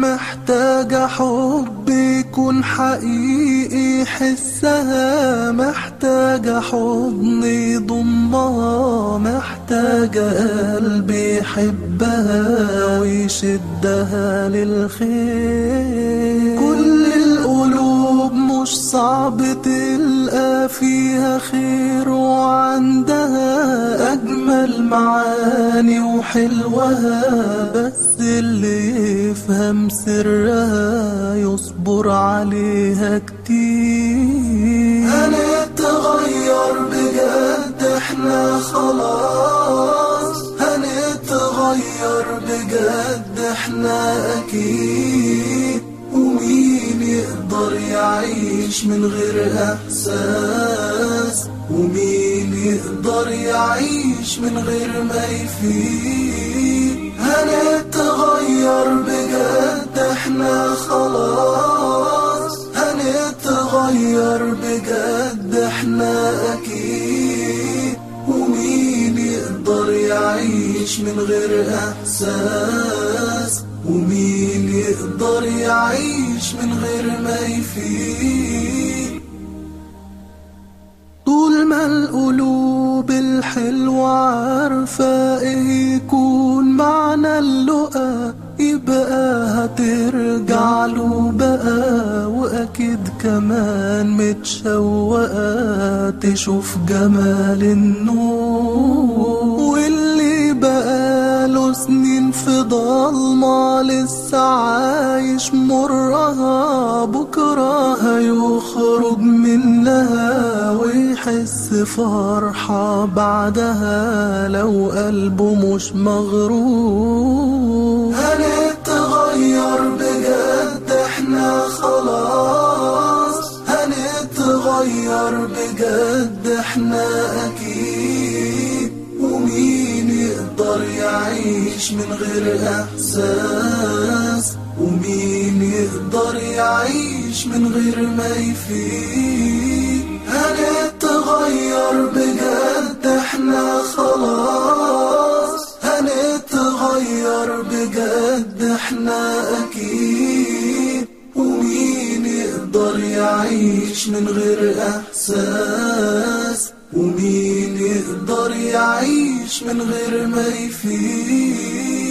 محتاجة حب يكون حقيقي حسها محتاجة حضن يضمها محتاجة قلب يحبها ويشدها للخير كل القلوب مش صعب تلقى فيها خير وعندها أجمل معاني وحلوها بس اللي يفهم سرها يصبر عليها كتير هنتغير بجد احنا خلاص هنتغير بجد احنا اكيد ومين يقدر يعيش من غير احساس ومين يقدر يعيش من غير ما يفيد هنتغير بجد احنا خلاص هنتغير بجد احنا اكيد ومين يقدر يعيش من غير احساس ومين يقدر يعيش من غير ما يفيد طول ما القلوب الحلوة عارفة ايه يكون معنى اللقا يبقى هترجع له بقى واكيد كمان متشوقة تشوف جمال النور واللي بقاله سنين في ضلمة لسه عايش مرها بكرة هيخرج منها ويحس فرحة بعدها لو قلبه مش مغرور هنتغير بجد احنا خلاص هنتغير بجد احنا اكيد ومين يقدر يعيش من غير احساس ومين يقدر يعيش من غير ما يفيد هنتغير بجد احنا خلاص هنتغير بجد احنا اكيد ومين يقدر يعيش من غير احساس ومين يقدر يعيش من غير ما يفيد